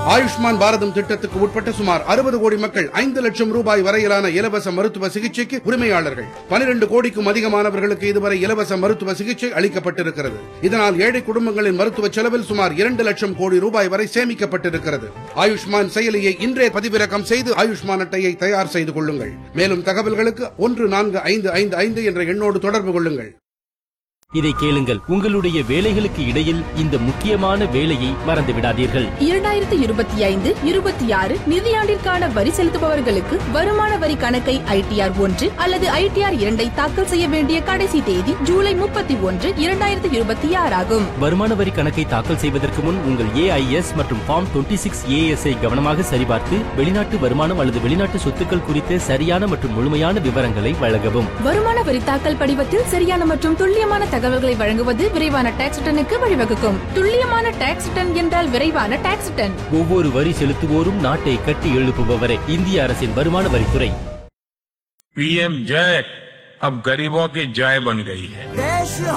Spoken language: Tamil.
ஆயுஷ்மான் பாரதம் திட்டத்துக்கு உட்பட்ட சுமார் அறுபது கோடி மக்கள் ஐந்து லட்சம் ரூபாய் வரையிலான இலவச மருத்துவ சிகிச்சைக்கு உரிமையாளர்கள் பனிரெண்டு கோடிக்கும் அதிகமானவர்களுக்கு இதுவரை இலவச மருத்துவ சிகிச்சை அளிக்கப்பட்டிருக்கிறது இதனால் ஏழை குடும்பங்களின் மருத்துவ செலவில் சுமார் இரண்டு லட்சம் கோடி ரூபாய் வரை சேமிக்கப்பட்டிருக்கிறது ஆயுஷ்மான் செயலியை இன்றே பதிவிறக்கம் செய்து ஆயுஷ்மான் அட்டையை தயார் செய்து கொள்ளுங்கள் மேலும் தகவல்களுக்கு ஒன்று நான்கு ஐந்து ஐந்து ஐந்து என்ற எண்ணோடு தொடர்பு கொள்ளுங்கள் இதை கேளுங்கள் உங்களுடைய வேலைகளுக்கு இடையில் இந்த முக்கியமான வேலையை மறந்து விடாதீர்கள் இரண்டாயிரத்தி இருபத்தி ஐந்து இருபத்தி ஆறு நிதியாண்டிற்கான வரி செலுத்துபவர்களுக்கு வருமான வரி கணக்கை ஐடிஆர் ஒன்று அல்லது ஐடிஆர் இரண்டை தாக்கல் செய்ய வேண்டிய கடைசி தேதி ஜூலை முப்பத்தி ஒன்று இரண்டாயிரத்தி இருபத்தி ஆறாகும் வருமான வரி கணக்கை தாக்கல் செய்வதற்கு முன் உங்கள் ஏஐஎஸ் மற்றும் ஃபார்ம் 26 சிக்ஸ் ஏஎஸ் ஐ கவனமாக சரிபார்த்து வெளிநாட்டு வருமானம் அல்லது வெளிநாட்டு சொத்துக்கள் குறித்த சரியான மற்றும் முழுமையான விவரங்களை வழங்கவும் வருமான வரி தாக்கல் படிவத்தில் சரியான மற்றும் துல்லியமான தகவல்களை வழங்குவது விரைவான டாக்ஸ் ரிட்டனுக்கு வழிவகுக்கும் துல்லியமான டாக்ஸ் ரிட்டன் என்றால் விரைவான டாக்ஸ் ரிட்டன் ஒவ்வொரு வரி செலுத்துவோரும் நாட்டை கட்டி எழுப்புபவரே இந்திய அரசின் வருமான வரித்துறை पीएम जय अब गरीबों की जय बन गई है